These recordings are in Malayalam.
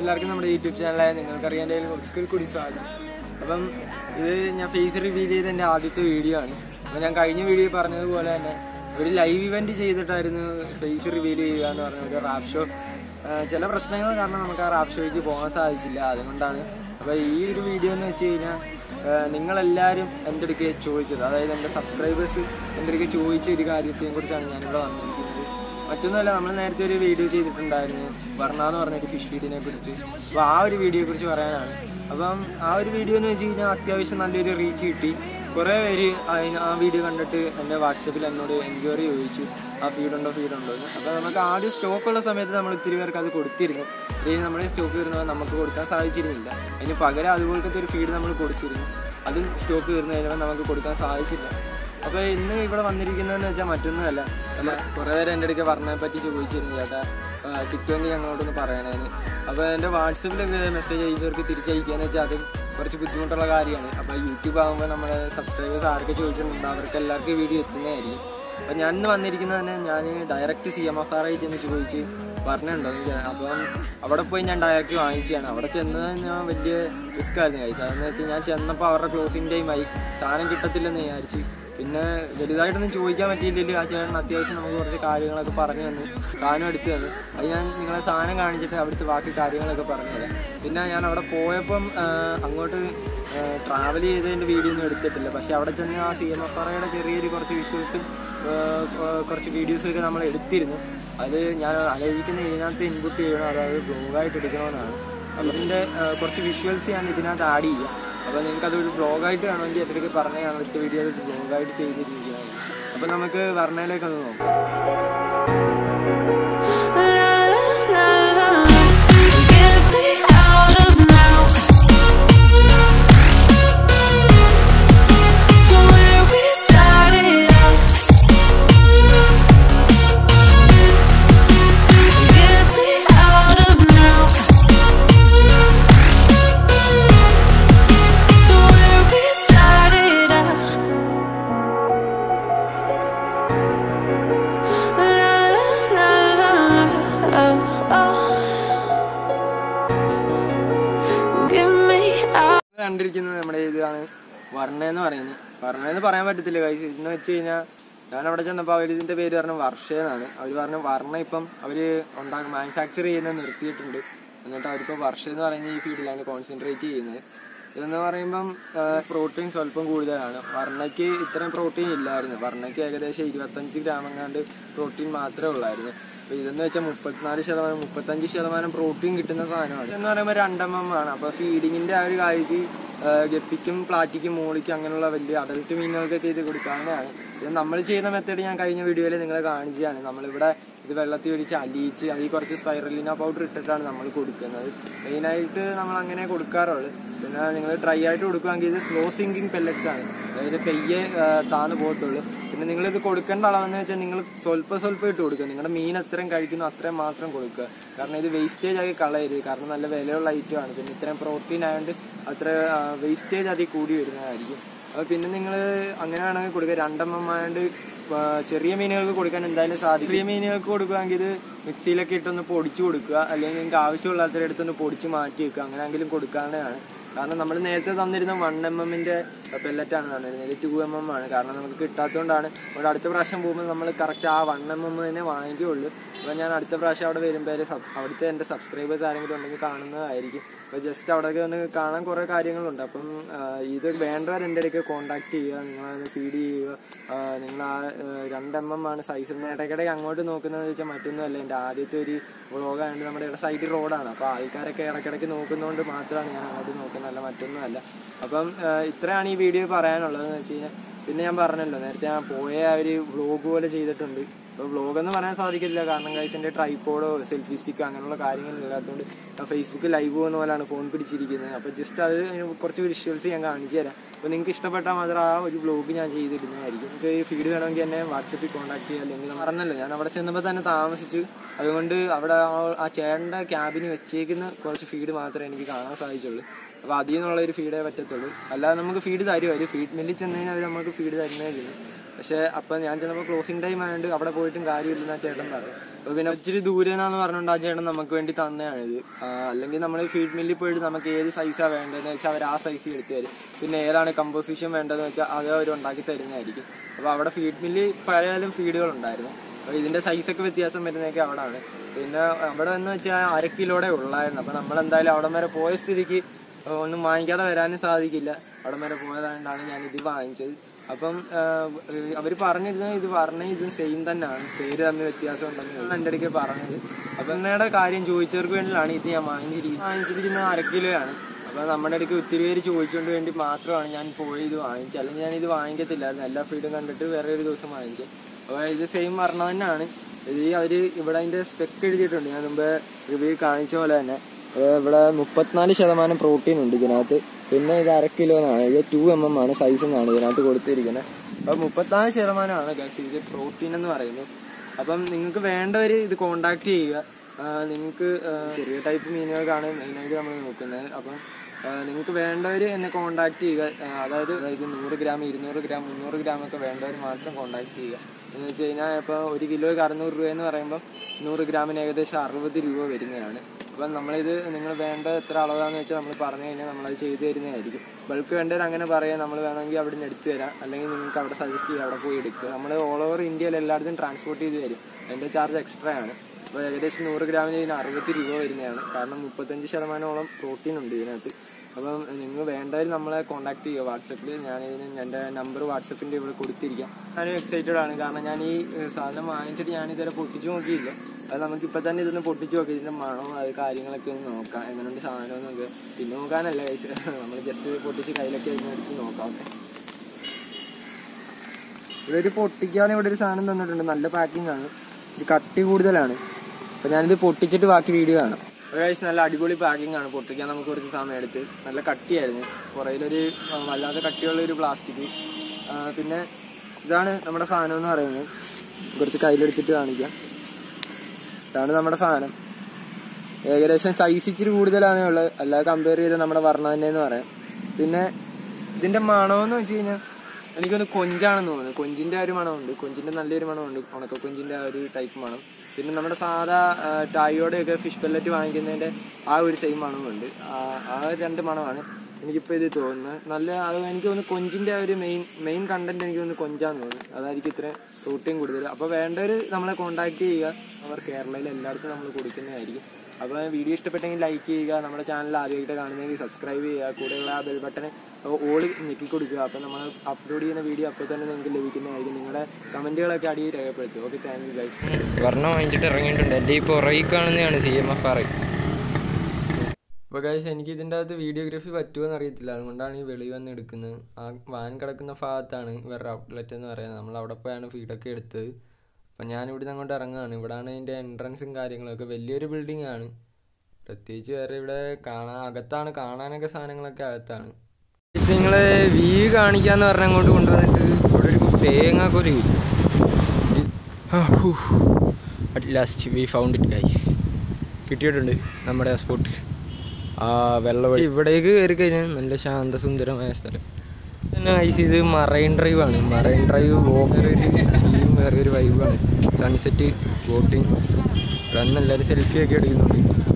എല്ലാവർക്കും നമ്മുടെ യൂട്യൂബ് ചാനലായ നിങ്ങൾക്കറിയാൻ എൻ്റെ കയ്യിൽ ഒരിക്കൽ കൂടി സ്വാഗതം അപ്പം ഇത് ഞാൻ ഫേസ് റിവീൽ ചെയ്ത എൻ്റെ ആദ്യത്തെ വീഡിയോ ആണ് അപ്പം ഞാൻ കഴിഞ്ഞ വീഡിയോ പറഞ്ഞതുപോലെ തന്നെ ഒരു ലൈവ് ഇവന്റ് ചെയ്തിട്ടായിരുന്നു ഫേസ് റിവീൽ ചെയ്യുക എന്ന് പറഞ്ഞ ഒരു റാപ്പ് ഷോ ചില പ്രശ്നങ്ങൾ കാരണം നമുക്ക് ആ റാപ്പ് ഷോയ്ക്ക് പോകാൻ സാധിച്ചില്ല അതുകൊണ്ടാണ് അപ്പോൾ ഈ ഒരു വീഡിയോ എന്ന് വെച്ച് കഴിഞ്ഞാൽ നിങ്ങളെല്ലാവരും എൻ്റെ അടുക്ക് ചോദിച്ചത് അതായത് എൻ്റെ സബ്സ്ക്രൈബേഴ്സ് എൻ്റെ അടുക്ക് ചോദിച്ച ഒരു കാര്യത്തെയും കുറിച്ചാണ് ഞാനിവിടെ വന്നിരിക്കുന്നത് മറ്റൊന്നുമല്ല നമ്മൾ നേരത്തെ ഒരു വീഡിയോ ചെയ്തിട്ടുണ്ടായിരുന്നു വർണ്ണ എന്ന് പറഞ്ഞൊരു ഫിഷ് ഫീഡിനെ കുറിച്ച് അപ്പോൾ ആ ഒരു വീഡിയോയെ കുറിച്ച് പറയാനാണ് അപ്പം ആ ഒരു വീഡിയോ എന്ന് വെച്ച് കഴിഞ്ഞാൽ അത്യാവശ്യം നല്ലൊരു റീച്ച് കിട്ടി കുറേ പേര് അതിന് ആ വീഡിയോ കണ്ടിട്ട് എൻ്റെ വാട്സപ്പിൽ എന്നോട് എൻക്വയറി ചോദിച്ചു ആ ഫീഡുണ്ടോ ഫീഡുണ്ടോ എന്ന് അപ്പോൾ നമുക്ക് ആദ്യം സ്റ്റോക്കുള്ള സമയത്ത് നമ്മൾ ഒത്തിരി പേർക്ക് അത് കൊടുത്തിരുന്നു അല്ലെങ്കിൽ നമ്മുടെ സ്റ്റോക്ക് വരുന്നത് നമുക്ക് കൊടുക്കാൻ സാധിച്ചിരുന്നില്ല അതിന് പകരം അതുപോലത്തെ ഒരു ഫീഡ് നമ്മൾ കൊടുത്തിരുന്നു അതും സ്റ്റോക്ക് തീർന്നു കഴിയുമ്പോൾ നമുക്ക് കൊടുക്കാൻ സാധിച്ചില്ല അപ്പോൾ ഇന്ന് ഇവിടെ വന്നിരിക്കുന്നതെന്ന് വെച്ചാൽ മറ്റൊന്നുമല്ല നമ്മൾ കുറേ പേര് എൻ്റെ അടുക്ക പറഞ്ഞതിനെ പറ്റി ചോദിച്ചിരുന്നു ചേട്ടാ കിട്ടുമെങ്കിൽ ഞങ്ങളോടൊന്ന് പറയണേന്ന് അപ്പോൾ എൻ്റെ വാട്സപ്പിലൊക്കെ മെസ്സേജ് അയച്ചവർക്ക് തിരിച്ചയക്കുകയെന്ന് വെച്ചാൽ അതും കുറച്ച് ബുദ്ധിമുട്ടുള്ള കാര്യമാണ് അപ്പോൾ യൂട്യൂബ് ആകുമ്പോൾ നമ്മുടെ സബ്സ്ക്രൈബേഴ്സ് ആർക്ക് ചോദിച്ചിട്ടുണ്ട് അവർക്ക് എല്ലാവർക്കും വീഡിയോ എത്തുന്നതായിരിക്കും അപ്പം ഞാൻ ഇന്ന് വന്നിരിക്കുന്നത് തന്നെ ഞാൻ direct C M F R I ചെന്ന് ചോദിച്ച് പറഞ്ഞിട്ടുണ്ടോ എന്ന് വെച്ചാൽ അപ്പം അവിടെ പോയി ഞാൻ ഡയറക്റ്റ് വാങ്ങിച്ചതാണ് അവിടെ ചെന്ന് ഞാൻ വലിയ റിസ്ക് ആയിരുന്നു കഴിച്ചത് അതെന്ന് വെച്ചാൽ ഞാൻ ചെന്നപ്പോൾ അവരുടെ ക്ലോസിങ് ടൈമായി സാധനം കിട്ടത്തില്ലെന്ന് വിചാരിച്ച് പിന്നെ വലുതായിട്ടൊന്നും ചോദിക്കാൻ പറ്റിയില്ലെങ്കിൽ ആ ചേട്ടൻ അത്യാവശ്യം നമുക്ക് കുറച്ച് കാര്യങ്ങളൊക്കെ പറഞ്ഞു തന്നു സാധനം എടുത്തു തന്നു അത് ഞാൻ നിങ്ങളെ സാധനം കാണിച്ചിട്ട് അവിടുത്തെ ബാക്കി കാര്യങ്ങളൊക്കെ പറഞ്ഞു തരാം പിന്നെ ഞാൻ അവിടെ പോയപ്പം ആ, അങ്ങോട്ട് ട്രാവൽ ചെയ്തതിൻ്റെ വീഡിയോ ഒന്നും എടുത്തിട്ടില്ല പക്ഷെ അവിടെ ചെന്ന് ആ സി എം എഫ് ആറയുടെ ചെറിയൊരു കുറച്ച് വിഷ്വൽസും കുറച്ച് വീഡിയോസും ഒക്കെ നമ്മൾ എടുത്തിരുന്നു അത് ഞാൻ ആലോചിക്കുന്ന ഇതിനകത്ത് ഇൻപുട്ട് ചെയ്യണം അതായത് ബ്ലോഗായിട്ട് എടുക്കണമെന്നാണ് അപ്പോൾ ഇതിൻ്റെ കുറച്ച് വിഷ്വൽസ് ഞാൻ ഇതിനകത്ത് ആഡ് ചെയ്യാം അപ്പോൾ നിങ്ങൾക്ക് അതൊരു ബ്ലോഗായിട്ട് വേണമെങ്കിൽ എത്രയ്ക്ക് പറഞ്ഞാൽ ഞാൻ അടുത്ത വീഡിയോ അത് ബ്ലോഗായിട്ട് ചെയ്തിരിക്കുകയാണ് അപ്പോൾ നമുക്ക് വർണ്ണയിലേക്ക് ഒന്ന് നോക്കാം Get me out of now. To where we started out. Get me out of now. To where we started out. La la la la la. Oh, oh. Give me out. ഇത് കണ്ടിരിക്കുന്നത് നമ്മുടെ ഇതാണ് വർണ്ണ എന്ന് പറയുന്നത് വർണ്ണ എന്ന് പറയാൻ പറ്റത്തില്ല കൈസ് എന്ന് വെച്ച് കഴിഞ്ഞാൽ ഞാൻ അവിടെ ചെന്നപ്പോൾ അവർ ഇതിന്റെ പേര് പറഞ്ഞ വർഷ എന്നാണ് അവർ പറഞ്ഞ വർണ്ണ ഇപ്പം അവര് ഉണ്ടാക്കും മാനുഫാക്ചർ ചെയ്യുന്നത് നിർത്തിയിട്ടുണ്ട് എന്നിട്ട് അവരിപ്പോൾ വർഷ എന്ന് പറയുന്ന ഈ ഫീൽഡിലാണ് കോൺസെൻട്രേറ്റ് ചെയ്യുന്നത് ഇതെന്ന് പറയുമ്പം പ്രോട്ടീൻ സ്വല്പം കൂടുതലാണ് വർണ്ണയ്ക്ക് ഇത്രയും പ്രോട്ടീൻ ഇല്ലായിരുന്നു വർണ്ണയ്ക്ക് ഏകദേശം ഇരുപത്തഞ്ച് ഗ്രാം എങ്ങാണ്ട് പ്രോട്ടീൻ മാത്രമേ ഉള്ളായിരുന്നു അപ്പൊ ഇതെന്ന് വെച്ചാൽ മുപ്പത്തിനാല് ശതമാനം മുപ്പത്തഞ്ച് ശതമാനം പ്രോട്ടീൻ കിട്ടുന്ന സാധനമാണ് എന്ന് പറയുമ്പോൾ രണ്ടെണ്ണം ആണ് അപ്പൊ ഫീഡിങ്ങിന്റെ ആ ഒരു കാര്യത്തിൽ ഗപ്പിക്കും പ്ലാറ്റിക്കും മോളിക്കും അങ്ങനെയുള്ള വലിയ അഡൽട്ട് മീനുകൾക്കൊക്കെ ഇത് കൊടുക്കാവുന്നതാണ് ഇത് നമ്മൾ ചെയ്യുന്ന മെത്തേഡ് ഞാൻ കഴിഞ്ഞ വീഡിയോയിൽ നിങ്ങളെ കാണിച്ചതാണ് നമ്മളിവിടെ ഇത് വെള്ളത്തിൽ ഒഴിച്ച് അലിയിച്ച് അതിൽ കുറച്ച് സ്പൈറലിന പൗഡർ ഇട്ടിട്ടാണ് നമ്മൾ കൊടുക്കുന്നത് മെയിനായിട്ട് നമ്മൾ അങ്ങനെ കൊടുക്കാറുള്ളത് പിന്നെ നിങ്ങൾ ഡ്രൈ ആയിട്ട് കൊടുക്കുകയാണെങ്കിൽ ഇത് സ്ലോ സിങ്കിങ് പെല്ലറ്റ്സ് ആണ് അതായത് പെയ്യെ ആ, താന്ന് പോകത്തുള്ളൂ പിന്നെ നിങ്ങൾ ഇത് കൊടുക്കേണ്ട അളവെന്ന് വെച്ചാൽ നിങ്ങൾ സ്വല്പം സ്വല്പം ഇട്ട് കൊടുക്കുക നിങ്ങളുടെ മീൻ എത്രയും കഴിക്കുന്നു അത്രയും മാത്രം കൊടുക്കുക കാരണം ഇത് വേസ്റ്റേജ് ആയി കളയരുത് കാരണം നല്ല വിലയുള്ള ഐറ്റം ആണ് പിന്നെ ഇത്രയും പ്രോട്ടീൻ ആയതുകൊണ്ട് അത്ര വേസ്റ്റേജ് അതിൽ കൂടി വരുന്നതായിരിക്കും അപ്പോൾ പിന്നെ നിങ്ങൾ അങ്ങനെ വേണമെങ്കിൽ കൊടുക്കുക രണ്ടെണ്ണം ആയതുകൊണ്ട് ആ, ചെറിയ മീനുകൾക്ക് കൊടുക്കാൻ എന്തായാലും സാധിക്കും ചെറിയ മീനുകൾക്ക് കൊടുക്കുകയാണെങ്കിൽ ഇത് മിക്സിയിലൊക്കെ ഇട്ടൊന്ന് പൊടിച്ചു കൊടുക്കുക അല്ലെങ്കിൽ നിങ്ങൾക്ക് ആവശ്യമുള്ളത്ര എടുത്തൊന്ന് പൊടിച്ച് മാറ്റി വെക്കുക അങ്ങനെയെങ്കിലും കൊടുക്കാവുന്നതാണ് കാരണം നമ്മൾ നേരത്തെ തന്നിരുന്ന വൺ എം എമ്മിന്റെ പെല്ലറ്റാണ് തന്നിരുന്നത് ഇത് ടു എം എം ആണ് കാരണം നമുക്ക് കിട്ടാത്തതുകൊണ്ടാണ് ഇവിടെ അടുത്ത പ്രാവശ്യം പോകുമ്പോൾ നമ്മൾ കറക്റ്റ് ആ വൺ എം എം തന്നെ വാങ്ങിക്കുള്ളൂ അപ്പോൾ ഞാൻ അടുത്ത പ്രാവശ്യം അവിടെ വരുമ്പോൾ അവിടുത്തെ എൻ്റെ സബ്സ്ക്രൈബേഴ്സ് ആരെങ്കിലും ഉണ്ടെങ്കിൽ കാണുന്നതായിരിക്കും അപ്പോൾ ജസ്റ്റ് അവിടെയൊക്കെ ഒന്ന് കാണാൻ കുറേ കാര്യങ്ങളുണ്ട് അപ്പം ആ, ഇത് വേണ്ടവർ എൻ്റെ ഇടയ്ക്ക് കോൺടാക്ട് ചെയ്യുക നിങ്ങളത് ഫീഡ് ചെയ്യുക ആ, നിങ്ങൾ ആ രണ്ട് എം എം ആണ് സൈസ് ഇടയ്ക്കിടയ്ക്ക് അങ്ങോട്ട് നോക്കുന്നതെന്ന് വെച്ചാൽ മറ്റൊന്നുമല്ല എൻ്റെ ആദ്യത്തെ ഒരു വ്ളോഗായതുകൊണ്ട് നമ്മുടെ ഇവിടെ സൈഡ് റോഡാണ് അപ്പോൾ ആൾക്കാരൊക്കെ ഇടയ്ക്കിടയ്ക്ക് നോക്കുന്നതുകൊണ്ട് മാത്രമാണ് ഞാൻ അങ്ങോട്ട് നോക്കുന്നത് അല്ല മറ്റൊന്നുമല്ല അപ്പം ആ, ഇത്രയാണ് ഈ വീഡിയോ പറയാനുള്ളതെന്ന് വെച്ച് കഴിഞ്ഞാൽ പിന്നെ ഞാൻ പറഞ്ഞല്ലോ നേരത്തെ ഞാൻ പോയ ആ ഒരു വ്ളോഗ് പോലെ ചെയ്തിട്ടുണ്ട് അപ്പോൾ വ്ളോഗ് എന്ന് പറയാൻ സാധിക്കില്ല കാരണം ഗൈസിന്റെ ട്രൈപ്പോഡോ സെൽഫി സ്റ്റിക്കോ അങ്ങനെയുള്ള കാര്യങ്ങളൊന്നും ഇല്ലാത്തതുകൊണ്ട് ഞാൻ ഫേസ്ബുക്ക് ലൈവ് പോകുന്ന പോലെയാണ് ഫോൺ പിടിച്ചിരിക്കുന്നത് അപ്പോൾ ജസ്റ്റ് അത് കുറച്ച് വിഷ്വൽസ് ഞാൻ കാണിച്ചു തരാം അപ്പോൾ നിങ്ങൾക്ക് ഇഷ്ടപ്പെട്ടാൽ മാത്രം ആ ഒരു വ്ളോഗ് ഞാൻ ചെയ്തിടുന്നതായിരിക്കും നിങ്ങൾക്ക് ഈ ഫീഡ് വേണമെങ്കിൽ എന്നെ വാട്സപ്പിൽ കോൺടാക്ട് ചെയ്യുക അല്ലെങ്കിൽ പറഞ്ഞല്ലോ ഞാൻ അവിടെ ചെന്നപ്പോൾ തന്നെ താമസിച്ചു അതുകൊണ്ട് അവിടെ ആ- ആ ചേട്ടൻ്റെ ക്യാബിന് വെച്ചേക്കുന്ന കുറച്ച് ഫീഡ് മാത്രമേ എനിക്ക് കാണാൻ സാധിച്ചുള്ളൂ അപ്പോൾ അതിൽ നിന്നുള്ള ഒരു ഫീഡേ പറ്റത്തുള്ളൂ അല്ലാതെ നമുക്ക് ഫീഡ് തരും ഒരു ഫീഡ് മില്ലിൽ ചെന്ന് കഴിഞ്ഞാൽ അവർ നമുക്ക് ഫീഡ് തരുന്നേ ചെയ്യും പക്ഷേ അപ്പം ഞാൻ ചെന്നപ്പോൾ ക്ലോസിംഗ് ടൈം ആയതുകൊണ്ട് അവിടെ പോയിട്ടും കാര്യമില്ലെന്ന് ആ ചേട്ടൻ പറഞ്ഞു അപ്പോൾ പിന്നെ ഇച്ചിരി ദൂരെനാന്ന് പറഞ്ഞുകൊണ്ട് ആ ചേട്ടൻ നമുക്ക് വേണ്ടി തന്നെയാണിത് ആ, അല്ലെങ്കിൽ നമ്മൾ ഫീഡ് മില്ലിൽ പോയിട്ട് നമുക്ക് ഏത് സൈസാണ് വേണ്ടതെന്ന് വെച്ചാൽ അവർ ആ സൈസ് എടുത്ത് തരും പിന്നെ ഏതാണ് കമ്പോസിഷൻ വേണ്ടതെന്ന് വെച്ചാൽ അത് അവർ ഉണ്ടാക്കി തരുന്നതായിരിക്കും അപ്പോൾ അവിടെ ഫീഡ് മില്ലിൽ പലതരം ഫീഡുകൾ ഉണ്ടായിരുന്നു അപ്പോൾ ഇതിന്റെ സൈസൊക്കെ വ്യത്യാസം വരുന്നതൊക്കെ അവിടെയാണ് പിന്നെ അവിടെ എന്ന് വെച്ചാൽ അര കിലോടെ ഉള്ളായിരുന്നു അപ്പോൾ നമ്മൾ എന്തായാലും അവിടെ വരെ പോയ സ്ഥിതിക്ക് ഒന്നും വാങ്ങിക്കാതെ വരാനും സാധിക്കില്ല അവിടെ വരെ പോയതുകൊണ്ടാണ് ഞാൻ ഇത് വാങ്ങിച്ചത് അപ്പം അവർ പറഞ്ഞിരുന്നത് ഇത് പറഞ്ഞ ഇത് സെയിം തന്നെയാണ് പേര് തമ്മിൽ വ്യത്യാസം ഉണ്ടെന്ന് എൻ്റെ ഇടയ്ക്ക് പറഞ്ഞത് അപ്പം എന്നയുടെ കാര്യം ചോദിച്ചവർക്ക് വേണ്ടിയിലാണ് ഇത് ഞാൻ വാങ്ങിച്ചിരിക്കുന്നത് വാങ്ങിച്ചിരിക്കുന്നത് അര കിലോയാണ് അപ്പൊ നമ്മുടെ ഇടയ്ക്ക് ഒത്തിരി പേര് ചോദിച്ചുകൊണ്ട് വേണ്ടി മാത്രമാണ് ഞാൻ പോയി ഇത് വാങ്ങിച്ചത് അല്ലെങ്കിൽ ഞാൻ ഇത് വാങ്ങിക്കത്തില്ലായിരുന്നു എല്ലാ ഫീഡും കണ്ടിട്ട് വേറെ ഒരു ദിവസം വാങ്ങിക്കും അപ്പോൾ ഇത് സെയിം പറഞ്ഞ തന്നെയാണ് ഇത് അവര് ഇവിടെ അതിന്റെ സ്പെക്ക് എഴുതിയിട്ടുണ്ട് ഞാൻ മുമ്പ് റിവ്യൂ കാണിച്ച പോലെ തന്നെ ഏർ ഇവിടെ മുപ്പത്തിനാല് ശതമാനം പ്രോട്ടീൻ ഉണ്ട് ഇതിനകത്ത് പിന്നെ ഇത് അര കിലോ എന്നാണ് ഇത് ടു എം എം ആണ് സൈസ് എന്നാണ് ഇതിനകത്ത് കൊടുത്തിരിക്കുന്നത് അപ്പോൾ മുപ്പത്തിനാല് ശതമാനമാണ് ഗൈസ് ഇത് പ്രോട്ടീൻ എന്ന് പറയുന്നത് അപ്പം നിങ്ങൾക്ക് വേണ്ടവർ ഇത് കോണ്ടാക്ട് ചെയ്യുക നിങ്ങൾക്ക് ചെറിയ ടൈപ്പ് മീനുകൾക്കാണ് മെയിനായിട്ട് നമ്മൾ നോക്കുന്നത് അപ്പം നിങ്ങൾക്ക് വേണ്ടവർ എന്നെ കോണ്ടാക്ട് ചെയ്യുക ആ, അതായത് അതായത് നൂറ് ഗ്രാം ഇരുന്നൂറ് ഗ്രാം മുന്നൂറ് ഗ്രാം ഒക്കെ വേണ്ടവർ മാത്രം കോണ്ടാക്ട് ചെയ്യുക എന്ന് വെച്ച് കഴിഞ്ഞാൽ ഇപ്പോൾ ഒരു കിലോയ്ക്ക് അറുന്നൂറ് രൂപ എന്ന് പറയുമ്പോൾ നൂറ് ഗ്രാമിന് ഏകദേശം അറുപത് രൂപ വരുന്നതാണ് അപ്പം നമ്മളിത് നിങ്ങൾ വേണ്ട എത്ര അളവാന്ന് വെച്ചാൽ നമ്മൾ പറഞ്ഞു കഴിഞ്ഞാൽ നമ്മളത് ചെയ്തു തരുന്നതായിരിക്കും ബൾക്ക് വേണ്ടവർ അങ്ങനെ പറയാം നമ്മൾ വേണമെങ്കിൽ അവിടെ നിന്ന് എടുത്തു തരാം അല്ലെങ്കിൽ നിങ്ങൾക്ക് അവിടെ സജസ്റ്റ് ചെയ്യുക അവിടെ പോയി എടുക്കുക നമ്മൾ ഓൾ ഓവർ ഇന്ത്യയിൽ എല്ലായിടത്തും ട്രാൻസ്പോർട്ട് ചെയ്ത് തരും അതിൻ്റെ ചാർജ് എക്സ്ട്രാ ആണ് അപ്പോൾ ഏകദേശം നൂറ് ഗ്രാമിന് ഇതിന് അറുപത്തി രൂപ വരുന്നതാണ് കാരണം മുപ്പത്തഞ്ച് ശതമാനോളം പ്രോട്ടീൻ ഉണ്ട് ഇതിനകത്ത് അപ്പം നിങ്ങൾ വേണ്ടവർ നമ്മളെ കോൺടാക്ട് ചെയ്യുക വാട്സപ്പിൽ ഞാൻ ഇതിന് എൻ്റെ നമ്പർ വാട്സപ്പിൻ്റെ ഇവിടെ കൊടുത്തിരിക്കാം ഞാനും എക്സൈറ്റഡ് ആണ് കാരണം ഞാൻ ഈ ഏഹ്, സാധനം വാങ്ങിച്ചിട്ട് ഞാൻ ഇതുവരെ പൊട്ടിച്ചു നോക്കിയില്ല അത് നമുക്ക് ഇപ്പം തന്നെ ഇതൊന്ന് പൊട്ടിച്ചു നോക്കി ഇതിൻ്റെ മണവും അത് കാര്യങ്ങളൊക്കെ ഒന്ന് നോക്കാം എങ്ങനെയുണ്ട് സാധനം എന്നൊക്കെ പിന്നെ നോക്കാനല്ല നമ്മൾ ജസ്റ്റ് പൊട്ടിച്ച് കയ്യിലൊക്കെ ഒന്ന് എടുത്ത് നോക്കാം ഇവിടെ ഒരു പൊട്ടിക്കാൻ ഇവിടെ ഒരു സാധനം തന്നിട്ടുണ്ട് നല്ല പാക്കിംഗ് ആണ് ഇച്ചിരി കട്ടി കൂടുതലാണ് അപ്പൊ ഞാനിത് പൊട്ടിച്ചിട്ട് ബാക്കി വീഡിയോ കാണാം ഗൈസ് നല്ല അടിപൊളി പാക്കിംഗ് ആണ് പൊട്ടിക്കാൻ നമുക്ക് കുറച്ച് സമയം എടുത്ത് നല്ല കട്ടിയായിരുന്നു പുറയിലൊരു ആ, വല്ലാതെ കട്ടിയുള്ള ഒരു പ്ലാസ്റ്റിക് പിന്നെ ഇതാണ് നമ്മുടെ സാധനം എന്ന് പറയുന്നത് കുറച്ച് കയ്യിലെടുത്തിട്ട് കാണിക്കാം ഇതാണ് നമ്മുടെ സാധനം ഏകദേശം സൈസ് ഇച്ചിരി കൂടുതലാണ് ഉള്ളത് അല്ലാതെ കമ്പയർ ചെയ്ത് നമ്മുടെ വർണ്ണ തന്നെ എന്ന് പറയാം പിന്നെ ഇതിന്റെ മണമെന്ന് വെച്ച് കഴിഞ്ഞാൽ എനിക്കൊന്ന് കൊഞ്ചാണെന്ന് തോന്നുന്നു കൊഞ്ചിന്റെ ആ ഒരു മണമുണ്ട് കൊഞ്ചിന്റെ നല്ലൊരു മണമുണ്ട് ഉണക്ക കൊഞ്ചിന്റെ ആ ഒരു ടൈപ്പ് മണം പിന്നെ നമ്മുടെ സാധാ ടായോടെ ഒക്കെ ഫിഷ് പെല്ലറ്റ് വാങ്ങിക്കുന്നതിന്റെ ആ ഒരു സെയിം മണമുണ്ട് ആ- ആ രണ്ട് മണമാണ് എനിക്കിപ്പോൾ ഇത് തോന്നുന്നത് നല്ല അത് എനിക്ക് തോന്നുന്നു കൊഞ്ചിന്റെ ആ ഒരു മെയിൻ മെയിൻ കണ്ടന്റ് എനിക്ക് തോന്നുന്നു കൊഞ്ചാന്ന് തോന്നുന്നു അതായിരിക്കും ഇത്രയും പ്രോട്ടീൻ കൂടുതൽ അപ്പോൾ വേണ്ടവർ നമ്മളെ കോൺടാക്ട് ചെയ്യുക അവർ കേരളയിൽ എല്ലായിടത്തും നമ്മൾ കൊടുക്കുന്നതായിരിക്കും അപ്പോൾ വീഡിയോ ഇഷ്ടപ്പെട്ടെങ്കിൽ ലൈക്ക് ചെയ്യുക നമ്മുടെ ചാനൽ ആദ്യമായിട്ട് കാണുന്നെങ്കിൽ സബ്സ്ക്രൈബ് ചെയ്യുക കൂടെയുള്ള ആ ബെൽ ബട്ടൺ ഓള് ഞെക്കി കൊടുക്കുക അപ്പോൾ നമ്മൾ അപ്ലോഡ് ചെയ്യുന്ന വീഡിയോ അപ്പോൾ തന്നെ നിങ്ങൾക്ക് ലഭിക്കുന്നതായിരിക്കും നിങ്ങളുടെ കമൻറ്റുകളൊക്കെ അടിയിൽ രേഖപ്പെടുത്തും ഓക്കെ താങ്ക് യു ഗൈസ് വർണ്ണം വാങ്ങിച്ചിട്ട് ഇറങ്ങിയിട്ടുണ്ട് എൻ്റെ ഈ പുറകിൽ കാണുന്നതാണ് C M F R I അപ്പോൾ ഗൈസ് എനിക്ക് ഇതിൻ്റെ അകത്ത് വീഡിയോഗ്രാഫി പറ്റുമോ അറിയത്തില്ല അതുകൊണ്ടാണ് ഈ വെളി വന്ന് എടുക്കുന്നത് ആ വാൻ കിടക്കുന്ന ഭാഗത്താണ് ഇവരുടെ ഔട്ട്ലെറ്റ് എന്ന് പറയുന്നത് നമ്മൾ അവിടെ പോയാണ് ഫീഡൊക്കെ എടുത്തത് അപ്പം ഞാൻ ഇവിടെ അങ്ങോട്ട് ഇറങ്ങുകയാണ് ഇവിടെയാണ് ഇതിൻ്റെ എൻട്രൻസും കാര്യങ്ങളൊക്കെ വലിയൊരു ബിൽഡിംഗ് ആണ് പ്രത്യേകിച്ച് വേറെ ഇവിടെ കാണാൻ അകത്താണ് കാണാനൊക്കെ സാധനങ്ങളൊക്കെ അകത്താണ് നിങ്ങൾ വ്യൂ കാണിക്കാന്ന് പറഞ്ഞ അങ്ങോട്ട് കൊണ്ടുവന്നിട്ട് ഇവിടെ ഒരു തേങ്ങാക്കൊരു at last we found it guys കിട്ടിയിട്ടുണ്ട് നമ്മുടെ ആ സ്പോട്ട് ആ വെള്ളം ഇവിടേക്ക് കയറി കഴിഞ്ഞാൽ നല്ല ശാന്തസുന്ദരമായ സ്ഥലം പിന്നെ ഗൈസ് ഇത് മറൈൻ ഡ്രൈവ് ആണ് മറൈൻ ഡ്രൈവ് വേറെ ഒരു വ്യൂ വേറെ ഒരു വൈബാണ് സൺസെറ്റ് ബോട്ടിങ് ഇവിടെ നിന്ന് എല്ലാവരും സെൽഫി ഒക്കെ എടുക്കുന്നുണ്ട്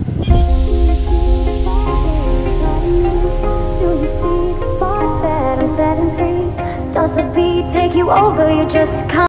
Do you see the spot that I'm setting free? Does the beat take you over? You just can't.